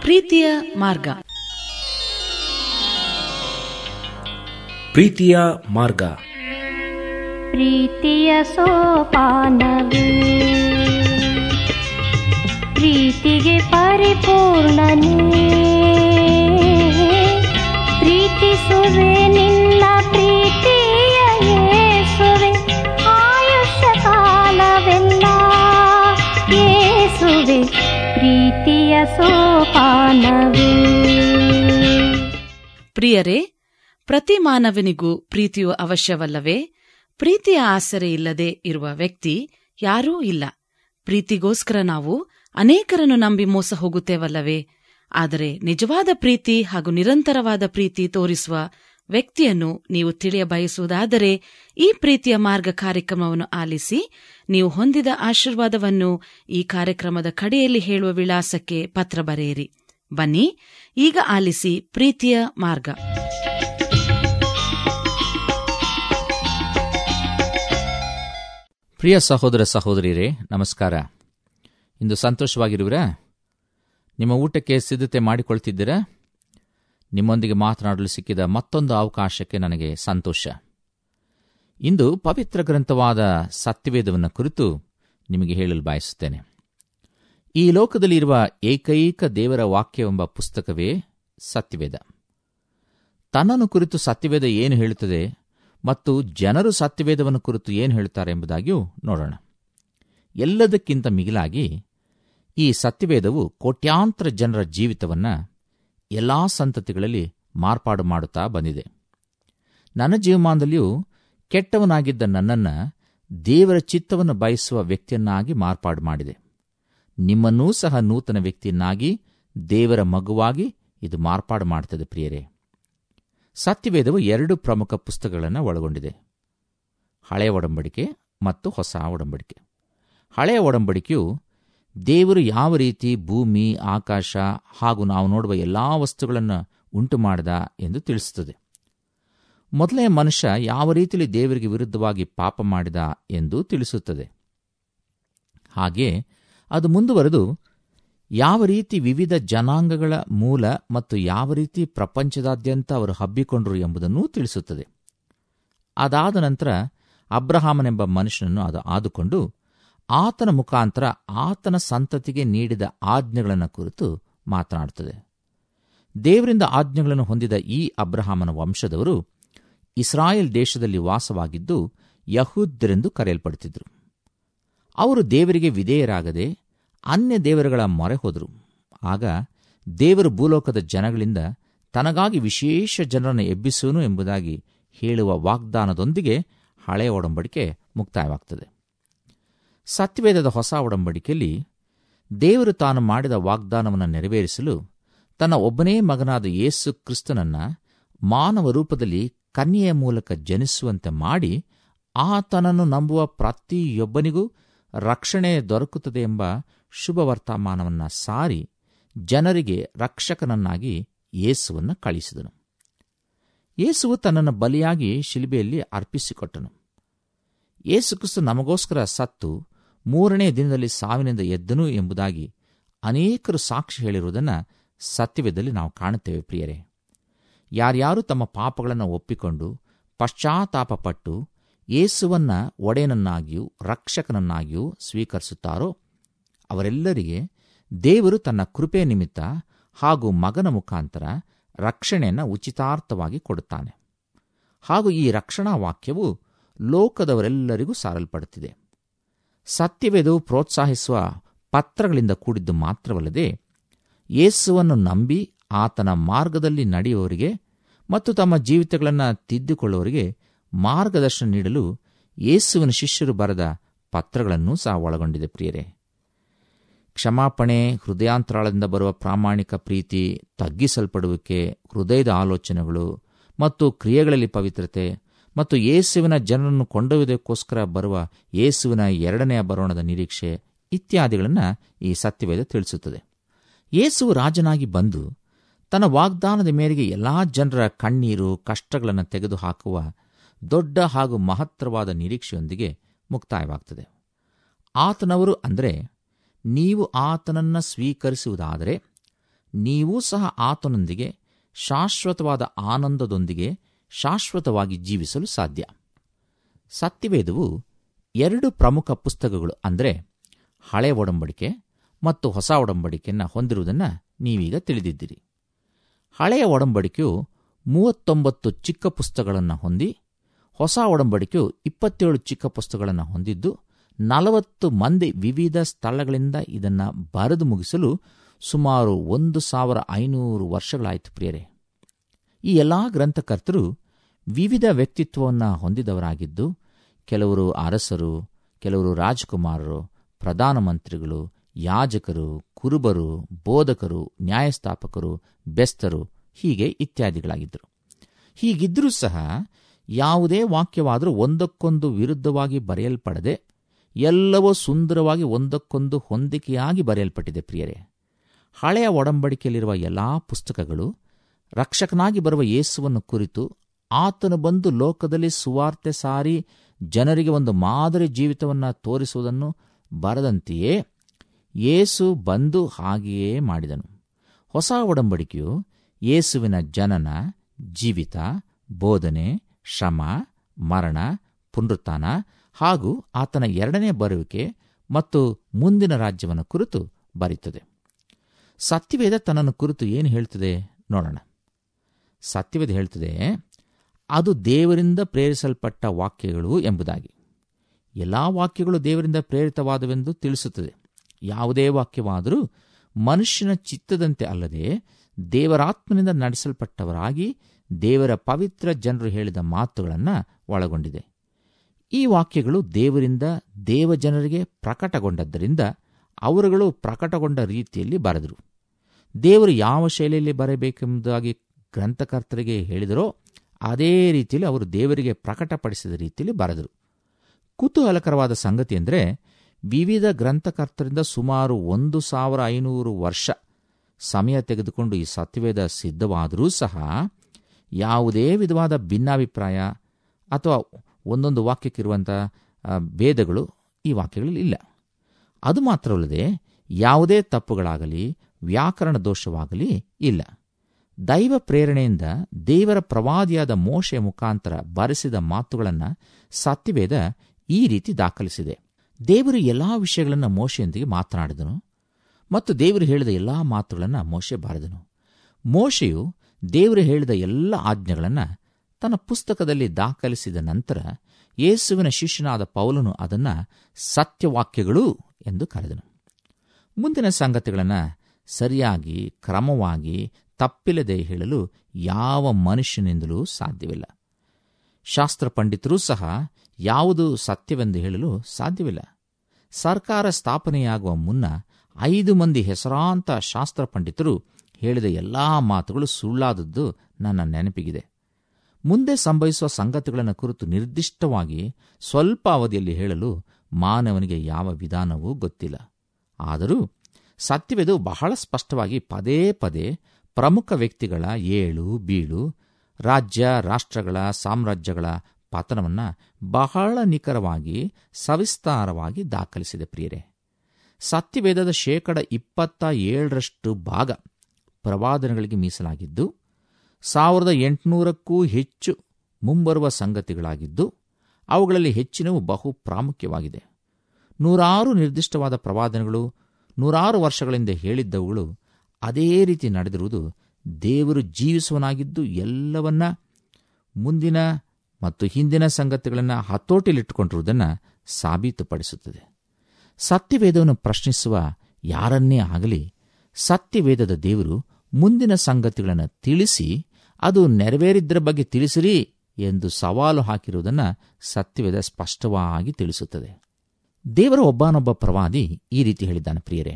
ಪ್ರೀತಿಯ ಮಾರ್ಗ ಪ್ರೀತಿಯ ಮಾರ್ಗ ಪ್ರೀತಿಯ ಸೋಪಾನವೇ ಪ್ರೀತಿಗೆ ಪರಿಪೂರ್ಣನೇ ಪ್ರೀತಿಸುವೆ ನಿನ್ನ ಪ್ರೀತಿಯ ಯೇಸುವೆ ಆಯುಷ್ಯ ಕಾಲವೆಲ್ಲ ಯೇಸುವೆ ಪ್ರೀತಿಯ ಸೋಪಾನವೇ ಪ್ರಿಯರೇ ಪ್ರತಿ ಮಾನವನಿಗೂ ಪ್ರೀತಿಯು ಅವಶ್ಯವಲ್ಲವೇ ಪ್ರೀತಿಯ ಆಸರೆ ಇಲ್ಲದೆ ಇರುವ ವ್ಯಕ್ತಿ ಯಾರೂ ಇಲ್ಲ ಪ್ರೀತಿಗೋಸ್ಕರ ನಾವು ಅನೇಕರನ್ನು ನಂಬಿ ಮೋಸ ಹೋಗುತ್ತೇವಲ್ಲವೇ ಆದರೆ ನಿಜವಾದ ಪ್ರೀತಿ ಹಾಗೂ ನಿರಂತರವಾದ ಪ್ರೀತಿ ತೋರಿಸುವ ವ್ಯಕ್ತಿಯನ್ನು ನೀವು ತಿಳಿಯ ಬಯಸುವುದಾದರೆ ಈ ಪ್ರೀತಿಯ ಮಾರ್ಗ ಕಾರ್ಯಕ್ರಮವನ್ನು ಆಲಿಸಿ ನೀವು ಹೊಂದಿದ ಆಶೀರ್ವಾದವನ್ನು ಈ ಕಾರ್ಯಕ್ರಮದ ಕಡೆಯಲ್ಲಿ ಹೇಳುವ ವಿಳಾಸಕ್ಕೆ ಪತ್ರ ಬರೆಯಿರಿ ಬನ್ನಿ ಈಗ ಆಲಿಸಿ ಪ್ರೀತಿಯ ಮಾರ್ಗ ಪ್ರಿಯ ಸಹೋದರ ಸಹೋದರಿಯರೇ ನಮಸ್ಕಾರ ಇಂದು ಸಂತೋಷವಾಗಿರುವಿರಾ ನಿಮ್ಮ ಊಟಕ್ಕೆ ಸಿದ್ಧತೆ ಮಾಡಿಕೊಳ್ತಿದ್ದೀರಾ ನಿಮ್ಮೊಂದಿಗೆ ಮಾತನಾಡಲು ಸಿಕ್ಕಿದ ಮತ್ತೊಂದು ಅವಕಾಶಕ್ಕೆ ನನಗೆ ಸಂತೋಷ ಇಂದು ಪವಿತ್ರ ಗ್ರಂಥವಾದ ಸತ್ಯವೇದವನ್ನು ಕುರಿತು ನಿಮಗೆ ಹೇಳಲು ಬಯಸುತ್ತೇನೆ ಈ ಲೋಕದಲ್ಲಿ ಇರುವ ಏಕೈಕ ದೇವರ ವಾಕ್ಯವೆಂಬ ಪುಸ್ತಕವೇ ಸತ್ಯವೇದ ತನ್ನನ್ನು ಕುರಿತು ಸತ್ಯವೇದ ಏನು ಹೇಳುತ್ತದೆ ಮತ್ತು ಜನರು ಸತ್ಯವೇದವನ್ನು ಕುರಿತು ಏನು ಹೇಳುತ್ತಾರೆ ಎಂಬುದಾಗಿಯೂ ನೋಡೋಣ ಎಲ್ಲದಕ್ಕಿಂತ ಮಿಗಿಲಾಗಿ ಈ ಸತ್ಯವೇದವು ಕೋಟ್ಯಾಂತರ ಜನರ ಜೀವಿತವನ್ನು ಎಲ್ಲಾ ಸಂತತಿಗಳಲ್ಲಿ ಮಾರ್ಪಾಡು ಮಾಡುತ್ತಾ ಬಂದಿದೆ ನನ್ನ ಜೀವಮಾನದಲ್ಲಿಯೂ ಕೆಟ್ಟವನಾಗಿದ್ದ ನನ್ನನ್ನು ದೇವರ ಚಿತ್ತವನ್ನು ಬಯಸುವ ವ್ಯಕ್ತಿಯನ್ನಾಗಿ ಮಾರ್ಪಾಡು ಮಾಡಿದೆ ನಿಮ್ಮನ್ನೂ ಸಹ ನೂತನ ವ್ಯಕ್ತಿಯನ್ನಾಗಿ ದೇವರ ಮಗುವಾಗಿ ಇದು ಮಾರ್ಪಾಡು ಮಾಡುತ್ತದೆ ಪ್ರಿಯರೇ ಸತ್ಯವೇದವು ಎರಡು ಪ್ರಮುಖ ಪುಸ್ತಕಗಳನ್ನು ಒಳಗೊಂಡಿದೆ ಹಳೆಯ ಒಡಂಬಡಿಕೆ ಮತ್ತು ಹೊಸ ಒಡಂಬಡಿಕೆ ಹಳೆಯ ಒಡಂಬಡಿಕೆಯು ದೇವರು ಯಾವ ರೀತಿ ಭೂಮಿ ಆಕಾಶ ಹಾಗೂ ನಾವು ನೋಡುವ ಎಲ್ಲಾ ವಸ್ತುಗಳನ್ನು ಉಂಟು ಮಾಡಿದ ಎಂದು ತಿಳಿಸುತ್ತದೆ ಮೊದಲನೇ ಮನುಷ್ಯ ಯಾವ ರೀತಿಯಲ್ಲಿ ದೇವರಿಗೆ ವಿರುದ್ಧವಾಗಿ ಪಾಪ ಮಾಡಿದ ಎಂದು ತಿಳಿಸುತ್ತದೆ ಹಾಗೆ ಅದು ಮುಂದುವರೆದು ಯಾವ ರೀತಿ ವಿವಿಧ ಜನಾಂಗಗಳ ಮೂಲ ಮತ್ತು ಯಾವ ರೀತಿ ಪ್ರಪಂಚದಾದ್ಯಂತ ಅವರು ಹಬ್ಬಿಕೊಂಡರು ಎಂಬುದನ್ನೂ ತಿಳಿಸುತ್ತದೆ ಅದಾದ ನಂತರ ಅಬ್ರಹಾಮನೆಂಬ ಮನುಷ್ಯನನ್ನು ಅದು ಆದುಕೊಂಡು ಆತನ ಮುಖಾಂತರ ಆತನ ಸಂತತಿಗೆ ನೀಡಿದ ಆಜ್ಞೆಗಳನ್ನು ಕುರಿತು ಮಾತನಾಡುತ್ತದೆ ದೇವರಿಂದ ಆಜ್ಞೆಗಳನ್ನು ಹೊಂದಿದ ಈ ಅಬ್ರಹಾಮನ ವಂಶದವರು ಇಸ್ರಾಯೇಲ್ ದೇಶದಲ್ಲಿ ವಾಸವಾಗಿದ್ದು ಯಹೂದ್ಯರೆಂದು ಕರೆಯಲ್ಪಡುತ್ತಿದ್ದರು ಅವರು ದೇವರಿಗೆ ವಿಧೇಯರಾಗದೆ ಅನ್ಯ ದೇವರುಗಳ ಮೊರೆ ಹೋದರು ಆಗ ದೇವರು ಭೂಲೋಕದ ಜನಗಳಿಂದ ತನಗಾಗಿ ವಿಶೇಷ ಜನರನ್ನು ಎಬ್ಬಿಸುವನು ಎಂಬುದಾಗಿ ಹೇಳುವ ವಾಗ್ದಾನದೊಂದಿಗೆ ಹಳೆಯ ಒಡಂಬಡಿಕೆ ಮುಕ್ತಾಯವಾಗ್ತದೆ ಸತ್ಯವೇದದ ಹೊಸ ಒಡಂಬಡಿಕೆಯಲ್ಲಿ ದೇವರು ತಾನು ಮಾಡಿದ ವಾಗ್ದಾನವನ್ನು ನೆರವೇರಿಸಲು ತನ್ನ ಒಬ್ಬನೇ ಮಗನಾದ ಯೇಸು ಕ್ರಿಸ್ತನನ್ನ ಮಾನವ ರೂಪದಲ್ಲಿ ಕನ್ಯೆಯ ಮೂಲಕ ಜನಿಸುವಂತೆ ಮಾಡಿ ಆತನನ್ನು ನಂಬುವ ಪ್ರತಿಯೊಬ್ಬನಿಗೂ ರಕ್ಷಣೆ ದೊರಕುತ್ತದೆ ಎಂಬ ಶುಭ ವರ್ತಮಾನವನ್ನು ಸಾರಿ ಜನರಿಗೆ ರಕ್ಷಕನನ್ನಾಗಿ ಯೇಸುವನ್ನು ಕಳಿಸಿದನು ಯೇಸುವು ತನ್ನನ್ನು ಬಲಿಯಾಗಿ ಶಿಲ್ಬೆಯಲ್ಲಿ ಅರ್ಪಿಸಿಕೊಟ್ಟನು ಯೇಸುಕ್ರಿಸ್ತು ನಮಗೋಸ್ಕರ ಸತ್ತು ಮೂರನೇ ದಿನದಲ್ಲಿ ಸಾವಿನಿಂದ ಎದ್ದನು ಎಂಬುದಾಗಿ ಅನೇಕರು ಸಾಕ್ಷಿ ಹೇಳಿರುವುದನ್ನು ಸತ್ಯವೇದಲ್ಲಿ ನಾವು ಕಾಣುತ್ತೇವೆ ಪ್ರಿಯರೇ ಯಾರ್ಯಾರು ತಮ್ಮ ಪಾಪಗಳನ್ನು ಒಪ್ಪಿಕೊಂಡು ಪಶ್ಚಾತ್ತಾಪಪಟ್ಟು ಯೇಸುವನ್ನ ಒಡೆಯನನ್ನಾಗಿಯೂ ರಕ್ಷಕನನ್ನಾಗಿಯೂ ಸ್ವೀಕರಿಸುತ್ತಾರೋ ಅವರೆಲ್ಲರಿಗೆ ದೇವರು ತನ್ನ ಕೃಪೆ ನಿಮಿತ್ತ ಹಾಗೂ ಮಗನ ಮುಖಾಂತರ ರಕ್ಷಣೆಯನ್ನು ಉಚಿತಾರ್ಥವಾಗಿ ಕೊಡುತ್ತಾನೆ ಹಾಗೂ ಈ ರಕ್ಷಣಾ ವಾಕ್ಯವು ಲೋಕದವರೆಲ್ಲರಿಗೂ ಸಾರಲ್ಪಡುತ್ತಿದೆ ಸತ್ಯವೇದವು ಪ್ರೋತ್ಸಾಹಿಸುವ ಪತ್ರಗಳಿಂದ ಕೂಡಿದ್ದು ಮಾತ್ರವಲ್ಲದೆ ಯೇಸುವನ್ನು ನಂಬಿ ಆತನ ಮಾರ್ಗದಲ್ಲಿ ನಡೆಯುವವರಿಗೆ ಮತ್ತು ತಮ್ಮ ಜೀವಿತಗಳನ್ನು ತಿದ್ದುಕೊಳ್ಳುವವರಿಗೆ ಮಾರ್ಗದರ್ಶನ ನೀಡಲು ಯೇಸುವಿನ ಶಿಷ್ಯರು ಬರೆದ ಪತ್ರಗಳನ್ನೂ ಸಹ ಒಳಗೊಂಡಿದೆ ಪ್ರಿಯರೇ ಕ್ಷಮಾಪಣೆ ಹೃದಯಾಂತರಾಳದಿಂದ ಬರುವ ಪ್ರಾಮಾಣಿಕ ಪ್ರೀತಿ ತಗ್ಗಿಸಲ್ಪಡುವಿಕೆ ಹೃದಯದ ಆಲೋಚನೆಗಳು ಮತ್ತು ಕ್ರಿಯೆಗಳಲ್ಲಿ ಪವಿತ್ರತೆ ಮತ್ತು ಯೇಸುವಿನ ಜನರನ್ನು ಕೊಂಡೊಯ್ಯುವುದಕ್ಕೋಸ್ಕರ ಬರುವ ಯೇಸುವಿನ ಎರಡನೆಯ ಬರೋಣದ ನಿರೀಕ್ಷೆ ಇತ್ಯಾದಿಗಳನ್ನು ಈ ಸತ್ಯವೇದ ತಿಳಿಸುತ್ತದೆ ಯೇಸುವು ರಾಜನಾಗಿ ಬಂದು ತನ್ನ ವಾಗ್ದಾನದ ಮೇರೆಗೆ ಎಲ್ಲಾ ಜನರ ಕಣ್ಣೀರು ಕಷ್ಟಗಳನ್ನು ತೆಗೆದುಹಾಕುವ ದೊಡ್ಡ ಹಾಗೂ ಮಹತ್ತರವಾದ ನಿರೀಕ್ಷೆಯೊಂದಿಗೆ ಮುಕ್ತಾಯವಾಗ್ತದೆ ಆತನವರು ಅಂದರೆ ನೀವು ಆತನನ್ನು ಸ್ವೀಕರಿಸುವುದಾದರೆ ನೀವೂ ಸಹ ಆತನೊಂದಿಗೆ ಶಾಶ್ವತವಾದ ಆನಂದದೊಂದಿಗೆ ಶಾಶ್ವತವಾಗಿ ಜೀವಿಸಲು ಸಾಧ್ಯ ಸತ್ಯವೇದವು ಎರಡು ಪ್ರಮುಖ ಪುಸ್ತಕಗಳು ಅಂದರೆ ಹಳೆ ಒಡಂಬಡಿಕೆ ಮತ್ತು ಹೊಸ ಒಡಂಬಡಿಕೆಯನ್ನು ಹೊಂದಿರುವುದನ್ನು ನೀವೀಗ ತಿಳಿದಿದ್ದೀರಿ ಹಳೆಯ ಒಡಂಬಡಿಕೆಯು ಮೂವತ್ತೊಂಬತ್ತು ಚಿಕ್ಕ ಪುಸ್ತಕಗಳನ್ನು ಹೊಂದಿ ಹೊಸ ಒಡಂಬಡಿಕೆಯು ಇಪ್ಪತ್ತೇಳು ಚಿಕ್ಕ ಪುಸ್ತಕಗಳನ್ನು ಹೊಂದಿದ್ದು ನಲವತ್ತು ಮಂದಿ ವಿವಿಧ ಸ್ಥಳಗಳಿಂದ ಇದನ್ನು ಬರೆದು ಮುಗಿಸಲು ಸುಮಾರು ಒಂದು ಸಾವಿರ ಐನೂರು ವರ್ಷಗಳಾಯಿತು ಪ್ರಿಯರೇ ಈ ಎಲ್ಲಾ ಗ್ರಂಥಕರ್ತರು ವಿವಿಧ ವ್ಯಕ್ತಿತ್ವವನ್ನು ಹೊಂದಿದವರಾಗಿದ್ದು ಕೆಲವರು ಅರಸರು ಕೆಲವರು ರಾಜಕುಮಾರರು ಪ್ರಧಾನಮಂತ್ರಿಗಳು ಯಾಜಕರು ಕುರುಬರು ಬೋಧಕರು ನ್ಯಾಯಸ್ಥಾಪಕರು ಬೆಸ್ತರು ಹೀಗೆ ಇತ್ಯಾದಿಗಳಾಗಿದ್ದರು ಹೀಗಿದ್ದರೂ ಸಹ ಯಾವುದೇ ವಾಕ್ಯವಾದರೂ ಒಂದಕ್ಕೊಂದು ವಿರುದ್ಧವಾಗಿ ಬರೆಯಲ್ಪಡದೆ ಎಲ್ಲವೂ ಸುಂದರವಾಗಿ ಒಂದಕ್ಕೊಂದು ಹೊಂದಿಕೆಯಾಗಿ ಬರೆಯಲ್ಪಟ್ಟಿದೆ ಪ್ರಿಯರೇ ಹಳೆಯ ಒಡಂಬಡಿಕೆಯಲ್ಲಿರುವ ಎಲ್ಲಾ ಪುಸ್ತಕಗಳು ರಕ್ಷಕನಾಗಿ ಬರುವ ಯೇಸುವನ್ನು ಕುರಿತು ಆತನು ಬಂದು ಲೋಕದಲ್ಲಿ ಸುವಾರ್ತೆ ಸಾರಿ ಜನರಿಗೆ ಒಂದು ಮಾದರಿ ಜೀವಿತವನ್ನು ತೋರಿಸುವುದನ್ನು ಬರದಂತೆಯೇ ಯೇಸು ಬಂದು ಹಾಗೆಯೇ ಮಾಡಿದನು ಹೊಸ ಒಡಂಬಡಿಕೆಯು ಯೇಸುವಿನ ಜನನ ಜೀವಿತ ಬೋಧನೆ ಶ್ರಮ ಮರಣ ಪುನರುತ್ಥಾನ ಹಾಗೂ ಆತನ ಎರಡನೇ ಬರುವಿಕೆ ಮತ್ತು ಮುಂದಿನ ರಾಜ್ಯವನ್ನು ಕುರಿತು ಬರೆಯುತ್ತದೆ ಸತ್ಯವೇದ ತನ್ನನ್ನು ಕುರಿತು ಏನು ಹೇಳ್ತದೆ ನೋಡೋಣ ಸತ್ಯವೇದ ಹೇಳ್ತದೆ ಅದು ದೇವರಿಂದ ಪ್ರೇರಿಸಲ್ಪಟ್ಟ ವಾಕ್ಯಗಳು ಎಂಬುದಾಗಿ ಎಲ್ಲ ವಾಕ್ಯಗಳು ದೇವರಿಂದ ಪ್ರೇರಿತವಾದವೆಂದು ತಿಳಿಸುತ್ತದೆ ಯಾವುದೇ ವಾಕ್ಯವಾದರೂ ಮನುಷ್ಯನ ಚಿತ್ತದಂತೆ ಅಲ್ಲದೆ ದೇವರಾತ್ಮನಿಂದ ನಡೆಸಲ್ಪಟ್ಟವರಾಗಿ ದೇವರ ಪವಿತ್ರ ಜನರು ಹೇಳಿದ ಮಾತುಗಳನ್ನು ಒಳಗೊಂಡಿದೆ ಈ ವಾಕ್ಯಗಳು ದೇವರಿಂದ ದೇವಜನರಿಗೆ ಪ್ರಕಟಗೊಂಡದ್ದರಿಂದ ಅವರುಗಳು ಪ್ರಕಟಗೊಂಡ ರೀತಿಯಲ್ಲಿ ಬರೆದರು ದೇವರು ಯಾವ ಶೈಲಿಯಲ್ಲಿ ಬರಬೇಕೆಂಬುದಾಗಿ ಗ್ರಂಥಕರ್ತರಿಗೆ ಹೇಳಿದರೋ ಅದೇ ರೀತಿಯಲ್ಲಿ ಅವರು ದೇವರಿಗೆ ಪ್ರಕಟಪಡಿಸಿದ ರೀತಿಯಲ್ಲಿ ಬರೆದರು ಕುತೂಹಲಕರವಾದ ಸಂಗತಿ ಎಂದರೆ ವಿವಿಧ ಗ್ರಂಥಕರ್ತರಿಂದ ಸುಮಾರು ಒಂದು ಸಾವಿರ ಐನೂರು ವರ್ಷ ಸಮಯ ತೆಗೆದುಕೊಂಡು ಈ ಸತ್ಯವೇದ ಸಿದ್ಧವಾದರೂ ಸಹ ಯಾವುದೇ ವಿಧವಾದ ಭಿನ್ನಾಭಿಪ್ರಾಯ ಅಥವಾ ಒಂದೊಂದು ವಾಕ್ಯಕ್ಕಿರುವಂಥ ಆ, ಭೇದಗಳು ಈ ವಾಕ್ಯಗಳಲ್ಲಿ ಇಲ್ಲ ಅದು ಮಾತ್ರವಲ್ಲದೆ ಯಾವುದೇ ತಪ್ಪುಗಳಾಗಲಿ ವ್ಯಾಕರಣ ದೋಷವಾಗಲಿ ಇಲ್ಲ ದೈವ ಪ್ರೇರಣೆಯಿಂದ ದೇವರ ಪ್ರವಾದಿಯಾದ ಮೋಶೆಯ ಮುಖಾಂತರ ಬರೆಸಿದ ಮಾತುಗಳನ್ನು ಸತ್ಯವೇದ ಈ ರೀತಿ ದಾಖಲಿಸಿದೆ ದೇವರು ಎಲ್ಲಾ ವಿಷಯಗಳನ್ನು ಮೋಶೆಯೊಂದಿಗೆ ಮಾತನಾಡಿದನು ಮತ್ತು ದೇವರು ಹೇಳಿದ ಎಲ್ಲಾ ಮಾತುಗಳನ್ನು ಮೋಶೆ ಬರೆದನು ಮೋಶೆಯು ದೇವರು ಹೇಳಿದ ಎಲ್ಲ ಆಜ್ಞೆಗಳನ್ನು ತನ್ನ ಪುಸ್ತಕದಲ್ಲಿ ದಾಖಲಿಸಿದ ನಂತರ ಯೇಸುವಿನ ಶಿಷ್ಯನಾದ ಪೌಲನು ಅದನ್ನು ಸತ್ಯವಾಕ್ಯಗಳು ಎಂದು ಕರೆದನು ಮುಂದಿನ ಸಂಗತಿಗಳನ್ನು ಸರಿಯಾಗಿ ಕ್ರಮವಾಗಿ ತಪ್ಪಿಲ್ಲದೆ ಹೇಳಲು ಯಾವ ಮನುಷ್ಯನಿಂದಲೂ ಸಾಧ್ಯವಿಲ್ಲ ಶಾಸ್ತ್ರ ಪಂಡಿತರೂ ಸಹ ಯಾವುದು ಸತ್ಯವೆಂದು ಹೇಳಲು ಸಾಧ್ಯವಿಲ್ಲ ಸರ್ಕಾರ ಸ್ಥಾಪನೆಯಾಗುವ ಮುನ್ನ ಐದು ಮಂದಿ ಹೆಸರಾಂತ ಶಾಸ್ತ್ರ ಪಂಡಿತರು ಹೇಳಿದ ಎಲ್ಲಾ ಮಾತುಗಳು ಸುಳ್ಳಾದದ್ದು ನನ್ನ ನೆನಪಿಗಿದೆ ಮುಂದೆ ಸಂಭವಿಸುವ ಸಂಗತಿಗಳನ್ನು ಕುರಿತು ನಿರ್ದಿಷ್ಟವಾಗಿ ಸ್ವಲ್ಪ ಅವಧಿಯಲ್ಲಿ ಹೇಳಲು ಮಾನವನಿಗೆ ಯಾವ ವಿಧಾನವೂ ಗೊತ್ತಿಲ್ಲ ಆದರೂ ಸತ್ಯವೆದು ಬಹಳ ಸ್ಪಷ್ಟವಾಗಿ ಪದೇ ಪದೇ ಪ್ರಮುಖ ವ್ಯಕ್ತಿಗಳ ಏಳು ಬೀಳು ರಾಜ್ಯ ರಾಷ್ಟ್ರಗಳ ಸಾಮ್ರಾಜ್ಯಗಳ ಪತನವನ್ನು ಬಹಳ ನಿಖರವಾಗಿ ಸವಿಸ್ತಾರವಾಗಿ ದಾಖಲಿಸಿದೆ ಪ್ರಿಯರೇ ಸತ್ಯವೇದದ ಶೇಕಡ ಇಪ್ಪತ್ತ ಏಳರಷ್ಟು ಭಾಗ ಪ್ರವಾದನೆಗಳಿಗೆ ಮೀಸಲಾಗಿದ್ದು ಸಾವಿರದ ಎಂಟುನೂರಕ್ಕೂ ಹೆಚ್ಚು ಮುಂಬರುವ ಸಂಗತಿಗಳಾಗಿದ್ದು ಅವುಗಳಲ್ಲಿ ಹೆಚ್ಚಿನವು ಬಹು ಪ್ರಾಮುಖ್ಯವಾಗಿದೆ ನೂರಾರು ನಿರ್ದಿಷ್ಟವಾದ ಪ್ರವಾದನೆಗಳು ನೂರಾರು ವರ್ಷಗಳಿಂದ ಹೇಳಿದ್ದವುಗಳು ಅದೇ ರೀತಿ ನಡೆದಿರುವುದು ದೇವರು ಜೀವಿಸುವನಾಗಿದ್ದು ಎಲ್ಲವನ್ನ ಮುಂದಿನ ಮತ್ತು ಹಿಂದಿನ ಸಂಗತಿಗಳನ್ನು ಹತೋಟಿಯಲ್ಲಿಟ್ಟುಕೊಂಡಿರುವುದನ್ನು ಸಾಬೀತುಪಡಿಸುತ್ತದೆ ಸತ್ಯವೇದವನ್ನು ಪ್ರಶ್ನಿಸುವ ಯಾರನ್ನೇ ಆಗಲಿ ಸತ್ಯವೇದದ ದೇವರು ಮುಂದಿನ ಸಂಗತಿಗಳನ್ನು ತಿಳಿಸಿ ಅದು ನೆರವೇರಿದ್ದರ ಬಗ್ಗೆ ತಿಳಿಸಿರಿ ಎಂದು ಸವಾಲು ಹಾಕಿರುವುದನ್ನು ಸತ್ಯವೇದ ಸ್ಪಷ್ಟವಾಗಿ ತಿಳಿಸುತ್ತದೆ ದೇವರ ಒಬ್ಬನೊಬ್ಬ ಪ್ರವಾದಿ ಈ ರೀತಿ ಹೇಳಿದ್ದಾನೆ ಪ್ರಿಯರೇ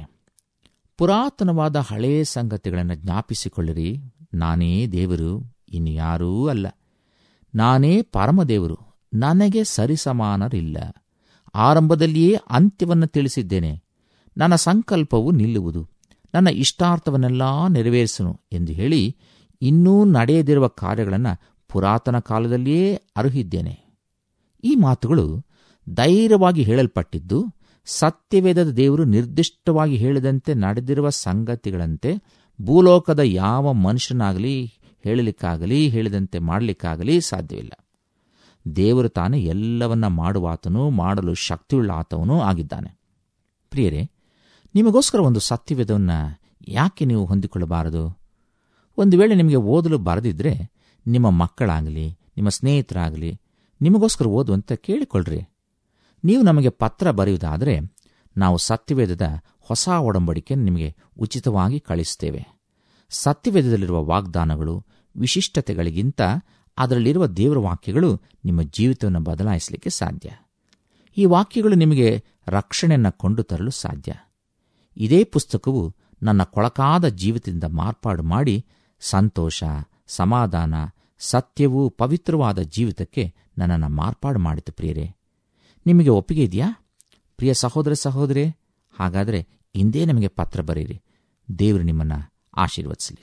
ಪುರಾತನವಾದ ಹಳೆಯ ಸಂಗತಿಗಳನ್ನು ಜ್ಞಾಪಿಸಿಕೊಳ್ಳಿರಿ ನಾನೇ ದೇವರು ಇನ್ನು ಯಾರೂ ಅಲ್ಲ ನಾನೇ ಪರಮದೇವರು ನನಗೆ ಸರಿಸಮಾನರಿಲ್ಲ ಆರಂಭದಲ್ಲಿಯೇ ಅಂತ್ಯವನ್ನು ತಿಳಿಸಿದ್ದೇನೆ ನನ್ನ ಸಂಕಲ್ಪವು ನಿಲ್ಲುವುದು ನನ್ನ ಇಷ್ಟಾರ್ಥವನ್ನೆಲ್ಲ ನೆರವೇರಿಸನು ಎಂದು ಹೇಳಿ ಇನ್ನೂ ನಡೆಯದಿರುವ ಕಾರ್ಯಗಳನ್ನು ಪುರಾತನ ಕಾಲದಲ್ಲಿಯೇ ಅರುಹಿದ್ದೇನೆ ಈ ಮಾತುಗಳು ಧೈರ್ಯವಾಗಿ ಹೇಳಲ್ಪಟ್ಟಿದ್ದು ಸತ್ಯವೇದದ ದೇವರು ನಿರ್ದಿಷ್ಟವಾಗಿ ಹೇಳಿದಂತೆ ನಡೆದಿರುವ ಸಂಗತಿಗಳಂತೆ ಭೂಲೋಕದ ಯಾವ ಮನುಷ್ಯನಾಗಲಿ ಹೇಳಲಿಕ್ಕಾಗಲಿ ಹೇಳಿದಂತೆ ಮಾಡಲಿಕ್ಕಾಗಲಿ ಸಾಧ್ಯವಿಲ್ಲ ದೇವರು ತಾನೇ ಎಲ್ಲವನ್ನ ಮಾಡುವಾತನೂ ಮಾಡಲು ಶಕ್ತಿಯುಳ್ಳ ಆತವನೂ ಆಗಿದ್ದಾನೆ ಪ್ರಿಯರೇ ನಿಮಗೋಸ್ಕರ ಒಂದು ಸತ್ಯವೇದವನ್ನು ಯಾಕೆ ನೀವು ಹೊಂದಿಕೊಳ್ಳಬಾರದು ಒಂದು ವೇಳೆ ನಿಮಗೆ ಓದಲು ಬರದಿದ್ದರೆ ನಿಮ್ಮ ಮಕ್ಕಳಾಗಲಿ ನಿಮ್ಮ ಸ್ನೇಹಿತರಾಗಲಿ ನಿಮಗೋಸ್ಕರ ಓದುವಂತ ಕೇಳಿಕೊಳ್ಳ್ರಿ ನೀವು ನಮಗೆ ಪತ್ರ ಬರೆಯುವುದಾದರೆ ನಾವು ಸತ್ಯವೇದದ ಹೊಸ ಒಡಂಬಡಿಕೆಯನ್ನು ನಿಮಗೆ ಉಚಿತವಾಗಿ ಕಳಿಸುತ್ತೇವೆ ಸತ್ಯವೇದದಲ್ಲಿರುವ ವಾಗ್ದಾನಗಳು ವಿಶಿಷ್ಟತೆಗಳಿಗಿಂತ ಅದರಲ್ಲಿರುವ ದೇವರ ವಾಕ್ಯಗಳು ನಿಮ್ಮ ಜೀವಿತವನ್ನು ಬದಲಾಯಿಸಲಿಕ್ಕೆ ಸಾಧ್ಯ ಈ ವಾಕ್ಯಗಳು ನಿಮಗೆ ರಕ್ಷಣೆಯನ್ನು ಕೊಂಡು ತರಲು ಸಾಧ್ಯ ಇದೇ ಪುಸ್ತಕವು ನನ್ನ ಕೊಳಕಾದ ಜೀವಿತದಿಂದ ಮಾರ್ಪಾಡು ಮಾಡಿ ಸಂತೋಷ ಸಮಾಧಾನ ಸತ್ಯವೂ ಪವಿತ್ರವಾದ ಜೀವಿತಕ್ಕೆ ನನ್ನನ್ನು ಮಾರ್ಪಾಡು ಮಾಡಿತು ಪ್ರಿಯರೇ ನಿಮಗೆ ಒಪ್ಪಿಗೆ ಇದೆಯಾ ಪ್ರಿಯ ಸಹೋದರ ಸಹೋದರೇ ಹಾಗಾದರೆ ಇಂದೇ ನಮಗೆ ಪತ್ರ ಬರೆಯಿರಿ ದೇವರು ನಿಮ್ಮನ್ನು ಆಶೀರ್ವದಿಸಲಿ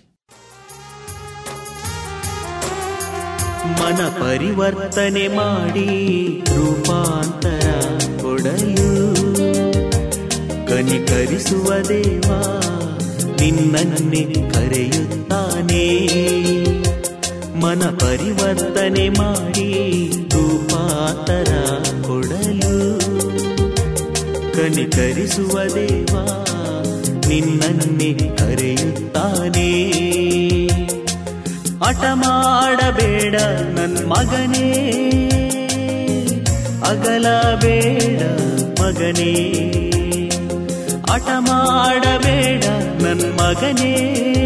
ಮನ ಪರಿವರ್ತನೆ ಮಾಡಿ ರೂಪಾಂತರ ಕೊಡಲು ಕನಿಕರಿಸುವ ದೇವ ನಿನ್ನನ್ನೇ ಕರೆಯುತ್ತಾನೆ ಮನ ಪರಿವರ್ತನೆ ಮಾಡಿ ರೂಪಾಂತರ ಕೊಡಲು ಕನಿಕರಿಸುವ ದೇವ ನಿನ್ನನ್ನೇ ಕರೆಯುತ್ತಾನೆ ಹಠ ಮಾಡಬೇಡ ನನ್ ಮಗನೇ ಅಗಲಬೇಡ ಮಗನೇ ಹಠ ಮಾಡಬೇಡ ನನ್ ಮಗನೇ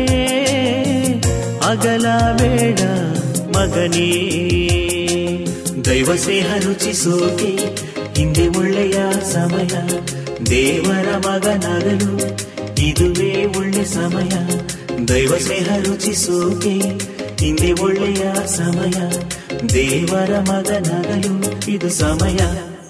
ಅಗಲಬೇಡ ಮಗನೇ ದೈವ ಸ್ನೇಹ ರುಚಿಸೋಕೆ ಹಿಂದೆ ಒಳ್ಳೆಯ ಸಮಯ ದೇವರ ಮಗನಾಗಲು ಇದುವೇ ಒಳ್ಳೆ ಸಮಯ ದೈವ ಸ್ನೇಹ ರುಚಿಸೋಕೆ ಹಿಂದೆ ಒಳ್ಳೆಯ ಸಮಯ ದೇವರ ಮಗನಾಗಲು ಇದು ಸಮಯ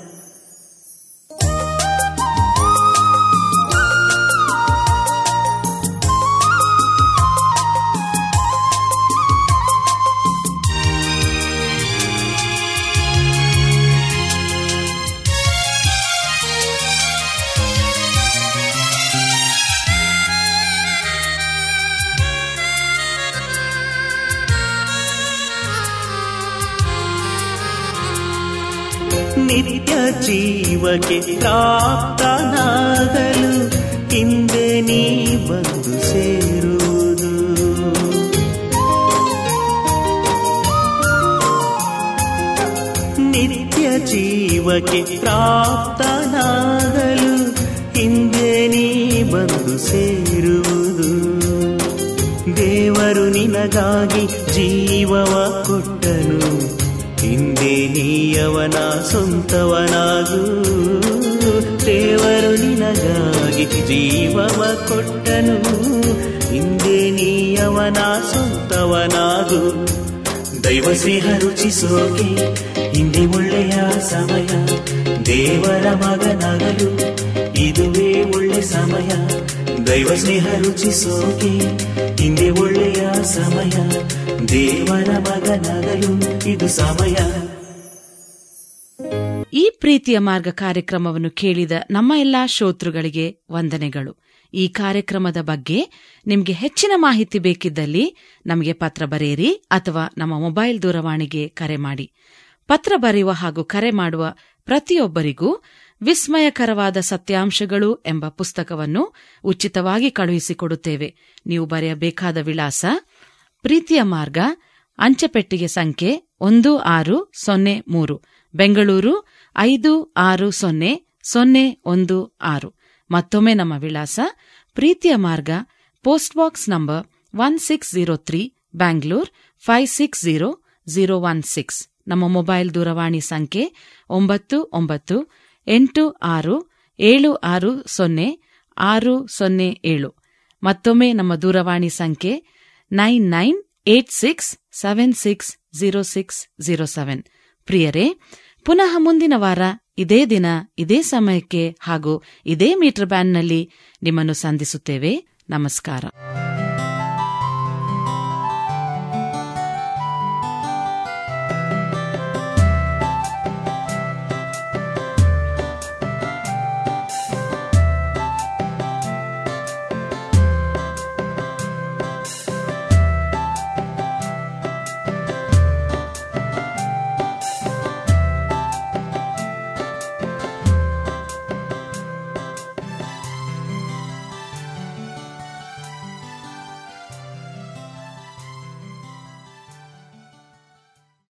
ನಿತ್ಯ ಜೀವಕ್ಕೆ ಪ್ರಾಪ್ತನಾಗಲು ಹಿಂದೆ ನೀ ಬಂದು ಸೇರುವುದು ನಿತ್ಯ ಜೀವಕ್ಕೆ ಪ್ರಾಪ್ತನಾಗಲು ಹಿಂದೆ ನೀ ಬಂದು ಸೇರುವುದು ದೇವರು ನಿನಗಾಗಿ ಜೀವವ ಕೊಟ್ಟನು ಹಿಂದೆ ನೀಯವನ ಸ್ವಂತವನಾಗು ದೇವರು ನಿನಗಾಗಿ ಜೀವವ ಕೊಟ್ಟನು ಹಿಂದೆ ನೀಯವನ ಸ್ವಂತವನಾಗು ದೈವ ಸ್ನೇಹ ರುಚಿಸೋಕೆ ಹಿಂದೆ ಒಳ್ಳೆಯ ಸಮಯ ದೇವರ ಮಗನಾಗಲು ಇದುವೇ ಒಳ್ಳೆ ಸಮಯ ದೈವ ಸ್ನೇಹ ರುಚಿಸೋಕೆ ಹಿಂದೆ ಒಳ್ಳೆಯ ಸಮಯ ದೇವರ ಮಗನಾಗಲು ಇದು ಸಮಯ ಈ ಪ್ರೀತಿಯ ಮಾರ್ಗ ಕಾರ್ಯಕ್ರಮವನ್ನು ಕೇಳಿದ ನಮ್ಮ ಎಲ್ಲಾ ಶ್ರೋತೃಗಳಿಗೆ ವಂದನೆಗಳು ಈ ಕಾರ್ಯಕ್ರಮದ ಬಗ್ಗೆ ನಿಮಗೆ ಹೆಚ್ಚಿನ ಮಾಹಿತಿ ಬೇಕಿದ್ದಲ್ಲಿ ನಮಗೆ ಪತ್ರ ಬರೆಯಿರಿ ಅಥವಾ ನಮ್ಮ ಮೊಬೈಲ್ ದೂರವಾಣಿಗೆ ಕರೆ ಮಾಡಿ ಪತ್ರ ಬರೆಯುವ ಹಾಗೂ ಕರೆ ಮಾಡುವ ಪ್ರತಿಯೊಬ್ಬರಿಗೂ ವಿಸ್ಮಯಕರವಾದ ಸತ್ಯಾಂಶಗಳು ಎಂಬ ಪುಸ್ತಕವನ್ನು ಉಚಿತವಾಗಿ ಕಳುಹಿಸಿಕೊಡುತ್ತೇವೆ ನೀವು ಬರೆಯಬೇಕಾದ ವಿಳಾಸ ಪ್ರೀತಿಯ ಮಾರ್ಗ ಅಂಚೆಪೆಟ್ಟಿಗೆ ಸಂಖ್ಯೆ ಒಂದು ಆರು ಸೊನ್ನೆ ಮೂರು ಬೆಂಗಳೂರು ಐದು ಆರು ಸೊನ್ನೆ ಸೊನ್ನೆ ಒಂದು ಆರು ಮತ್ತೊಮ್ಮೆ ನಮ್ಮ ವಿಳಾಸ ಪ್ರೀತಿಯ ಮಾರ್ಗ post box number one six zero three Bangalore five six zero zero one six ನಮ್ಮ ಮೊಬೈಲ್ ದೂರವಾಣಿ ಸಂಖ್ಯೆ ಒಂಬತ್ತು ಒಂಬತ್ತು ಎಂಟು ಆರು ಏಳು ಆರು ಸೊನ್ನೆ ಆರು ಸೊನ್ನೆ ಏಳು ಮತ್ತೊಮ್ಮೆ ನಮ್ಮ ದೂರವಾಣಿ ಸಂಖ್ಯೆ nine nine eight six seven six zero six zero seven ಪ್ರಿಯರೇ ಪುನಃ ಮುಂದಿನ ವಾರ ಇದೇ ದಿನ ಇದೇ ಸಮಯಕ್ಕೆ ಹಾಗೂ ಇದೇ ಮೀಟರ್ ಬ್ಯಾಂಡ್ನಲ್ಲಿ ನಿಮ್ಮನ್ನು ಸಂಧಿಸುತ್ತೇವೆ ನಮಸ್ಕಾರ